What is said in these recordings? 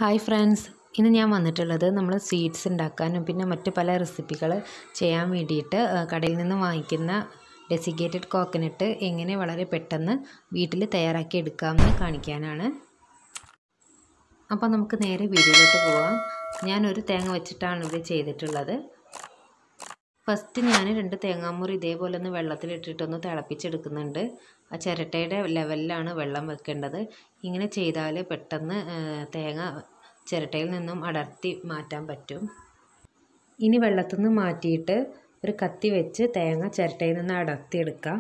hi friends ഇന്ന് ഞാൻ വന്നിട്ടുള്ളത് നമ്മൾ സ്വീറ്റ്സ് ഉണ്ടാക്കാനും പിന്നെ മറ്റ് പല റെസിപ്പികൾ ചെയ്യാൻ വേണ്ടിയിട്ട് ആ, കടയിൽ നിന്ന് വാങ്ങിക്കുന്ന ഡെസിഗേറ്റഡ് കോക്കനട്ട് എങ്ങനെ വളരെ പെട്ടെന്ന് വീട്ടിൽ തയ്യാറാക്കി എടുക്കാമെന്ന് കാണിക്കാനാണ് അപ്പോൾ നമുക്ക് നേരെ വീഡിയോയിലോട്ട് പോവാം ഞാനൊരു തേങ്ങ വെച്ചിട്ടാണ് ഇവിടെ ചെയ്തിട്ടുള്ളത് ഫസ്റ്റ് ഞാൻ രണ്ട് തേങ്ങാമുറി ഇതേപോലെ ഒന്ന് വെള്ളത്തിലിട്ടിട്ടൊന്ന് തിളപ്പിച്ചെടുക്കുന്നുണ്ട് ആ ചിരട്ടയുടെ ലെവലിലാണ് വെള്ളം വെക്കേണ്ടത് ഇങ്ങനെ ചെയ്താൽ പെട്ടെന്ന് ആ, തേങ്ങ ചിരട്ടയിൽ നിന്നും അടർത്തി മാറ്റാൻ പറ്റും ഇനി വെള്ളത്തിൽ നിന്ന് മാറ്റിയിട്ട് ഒരു കത്തി വെച്ച് തേങ്ങ ചിരട്ടയിൽ നിന്ന് അടർത്തിയെടുക്കാം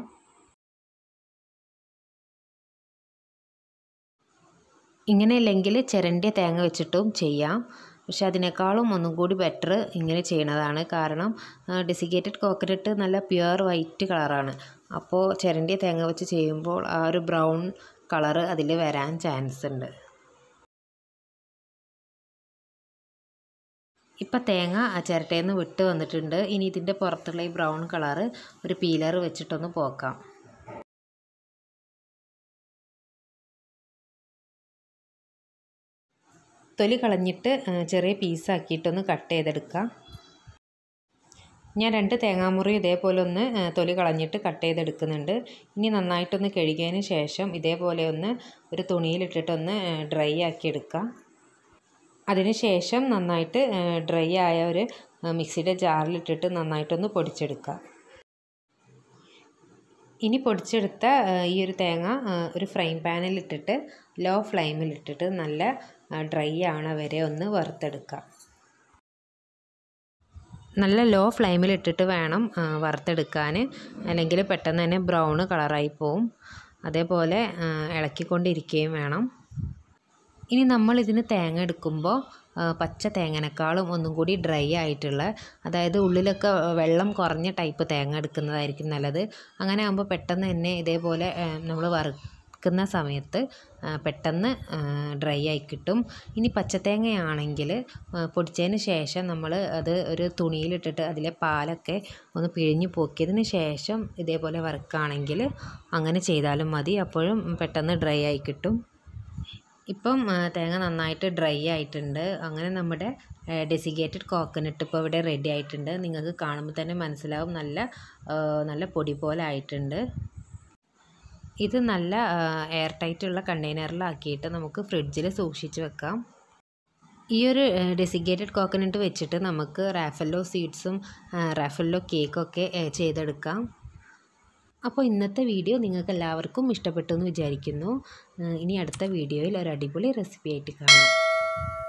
ഇങ്ങനെയല്ലെങ്കിൽ ചിരണ്ടിയ തേങ്ങ വെച്ചിട്ടും ചെയ്യാം പക്ഷെ അതിനേക്കാളും ഒന്നും കൂടി ബെറ്റർ ഇങ്ങനെ ചെയ്യണതാണ് കാരണം ഡെസിഗേറ്റഡ് കോക്കനട്ട് നല്ല പ്യുവർ വൈറ്റ് കളറാണ് അപ്പോൾ ചിരണ്ടിയ തേങ്ങ വെച്ച് ചെയ്യുമ്പോൾ ആ ഒരു ബ്രൗൺ കളറ് അതിൽ വരാൻ ചാൻസ് ഉണ്ട് ഇപ്പം തേങ്ങ ആ ചിരട്ടയിൽ നിന്ന് വിട്ട് വന്നിട്ടുണ്ട് ഇനി ഇതിൻ്റെ പുറത്തുള്ള ഈ ബ്രൗൺ കളറ് ഒരു പീലർ വെച്ചിട്ടൊന്ന് പോക്കാം തൊലി കളഞ്ഞിട്ട് ആ, ചെറിയ പീസാക്കിയിട്ടൊന്ന് കട്ട് ചെയ്തെടുക്കാം ഞാൻ രണ്ട് തേങ്ങാമുറി ഇതേപോലെ ഒന്ന് ആ, തൊലി കളഞ്ഞിട്ട് കട്ട് ചെയ്തെടുക്കുന്നുണ്ട് ഇനി നന്നായിട്ടൊന്ന് കഴുകിയതിന് ശേഷം ഇതേപോലെ ഒന്ന് ഒരു തുണിയിലിട്ടിട്ടൊന്ന് ഡ്രൈ ആക്കി എടുക്കാം അതിന് ശേഷം നന്നായിട്ട് ഡ്രൈ ആയ ഒരു മിക്സിയുടെ ജാറിലിട്ടിട്ട് നന്നായിട്ടൊന്ന് പൊടിച്ചെടുക്കാം ഇനി പൊടിച്ചെടുത്ത ആ, ഈ ഒരു തേങ്ങ ആ, ഒരു ഫ്രൈ പാനിലിട്ടിട്ട് ലോ ഫ്ലെയിമിലിട്ടിട്ട് നല്ല ഡ്രൈ ആവണ വരെ ഒന്ന് വറുത്തെടുക്കാം നല്ല ലോ ഫ്ലെയിമിലിട്ടിട്ട് വേണം ആ, വറുത്തെടുക്കാൻ അല്ലെങ്കിൽ പെട്ടെന്ന് തന്നെ ബ്രൗൺ കളറായി പോവും അതേപോലെ ആ, ഇളക്കിക്കൊണ്ടിരിക്കുകയും വേണം ഇനി നമ്മൾ ഇതിന് തേങ്ങ എടുക്കുമ്പോൾ ആ, പച്ച തേങ്ങനേക്കാളും ഒന്നും കൂടി ഡ്രൈ ആയിട്ടുള്ള അതായത് ഉള്ളിലൊക്കെ വെള്ളം കുറഞ്ഞ ടൈപ്പ് തേങ്ങ എടുക്കുന്നതായിരിക്കും നല്ലത് അങ്ങനെ ആകുമ്പോൾ പെട്ടെന്ന് തന്നെ ഇതേപോലെ നമ്മൾ വറുക്കുന്ന സമയത്ത് ആ, പെട്ടെന്ന് ഡ്രൈ ആയി കിട്ടും ഇനി പച്ചത്തേങ്ങയാണെങ്കിൽ പൊടിച്ചതിന് ശേഷം നമ്മൾ അത് ഒരു തുണിയിലിട്ടിട്ട് അതിലെ പാലൊക്കെ ഒന്ന് പിഴിഞ്ഞ് പോക്കിയതിന് ശേഷം ഇതേപോലെ വറുക്കുകയാണെങ്കിൽ അങ്ങനെ ചെയ്താലും മതി അപ്പോഴും പെട്ടെന്ന് ഡ്രൈ ആയി കിട്ടും ഇപ്പം ആ, തേങ്ങ നന്നായിട്ട് ഡ്രൈ ആയിട്ടുണ്ട് അങ്ങനെ നമ്മുടെ ഡെസിഗേറ്റഡ് കോക്കനട്ട് ഇപ്പോൾ ഇവിടെ റെഡി ആയിട്ടുണ്ട് നിങ്ങൾക്ക് കാണുമ്പോൾ തന്നെ മനസ്സിലാവും നല്ല ആ, നല്ല പൊടി പോലെ ആയിട്ടുണ്ട് ഇത് നല്ല എയർ ടൈറ്റുള്ള കണ്ടെയ്നറിലാക്കിയിട്ട് നമുക്ക് ഫ്രിഡ്ജിൽ സൂക്ഷിച്ച് വെക്കാം ഈ ഒരു ഡെസിഗേറ്റഡ് കോക്കനട്ട് വെച്ചിട്ട് നമുക്ക് റാഫല്ലോ സ്വീറ്റ്സും റാഫല്ലോ കേക്കൊക്കെ ചെയ്തെടുക്കാം അപ്പോൾ ഇന്നത്തെ വീഡിയോ നിങ്ങൾക്ക് എല്ലാവർക്കും ഇഷ്ടപ്പെട്ടു എന്ന് വിചാരിക്കുന്നു ഏഹ് ഇനി അടുത്ത വീഡിയോയിൽ ഒരു അടിപൊളി റെസിപ്പി ആയിട്ട് കാണാം